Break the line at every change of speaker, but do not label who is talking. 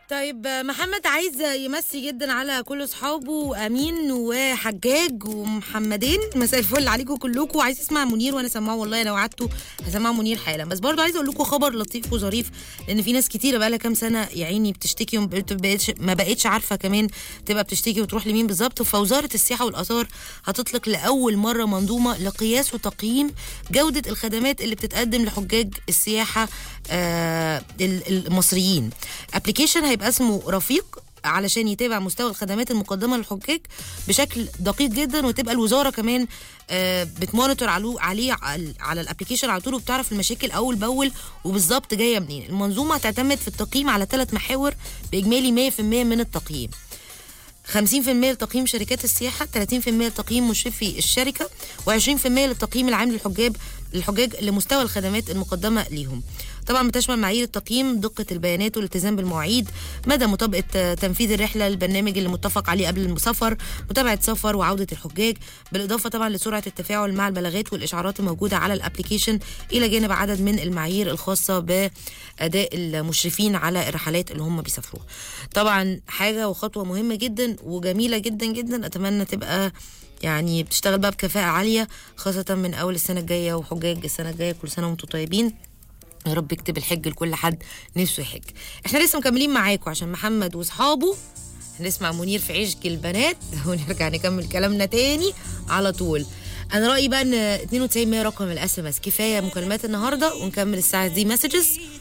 طيب محمد عايز يمسي جدا على كل اصحابه امين وحجاج ومحمدين مساء الفل عليكم كلكم وعايز اسمع منير وانا سامعه والله لو قعدتوا هسمع منير حالا بس برضو عايز اقول لكم خبر لطيف وظريف لان في ناس كتيره بقى لها كام سنه يا عيني بتشتكي وما بقتش ما بقتش عارفه كمان تبقى بتشتكي وتروح لمين بالظبط فوزاره السياحه والاثار هتطلق لاول مره منظومه لقياس وتقييم جوده الخدمات اللي بتتقدم لحجاج السياحه آه المصريين ابلكيشن هيبقى اسمه رفيق علشان يتابع مستوى الخدمات المقدمه للحجاج بشكل دقيق جدا وتبقى الوزاره كمان آه بتمونيتور عليه على الابلكيشن على طول وبتعرف المشاكل اول باول وبالظبط جايه منين المنظومه هتعتمد في التقييم على ثلاث محاور باجمالي 100% من التقييم 50% لتقييم شركات السياحة 30% لتقييم مشرفي الشركة و20% للتقييم العام للحجاج الحجاج لمستوى الخدمات المقدمة ليهم طبعا بتشمل معايير التقييم دقة البيانات والالتزام بالمواعيد مدى مطابقة تنفيذ الرحلة البرنامج اللي متفق عليه قبل السفر متابعة سفر وعودة الحجاج بالإضافة طبعا لسرعة التفاعل مع البلاغات والإشعارات الموجودة على الابليكيشن إلى جانب عدد من المعايير الخاصة بأداء المشرفين على الرحلات اللي هم بيسافروها طبعا حاجة وخطوة مهمة جدا وجميلة جدا جدا أتمنى تبقى يعني بتشتغل بقى بكفاءة عالية خاصة من أول السنة الجاية وحجاج السنة الجاية كل سنة وانتم طيبين يا رب يكتب الحج لكل حد نفسه يحج احنا لسه مكملين معاكم عشان محمد واصحابه هنسمع منير في عشق البنات ونرجع نكمل كلامنا تاني على طول انا رايي بقى ان 92 رقم الاس ام اس كفايه مكالمات النهارده ونكمل الساعه دي مسجز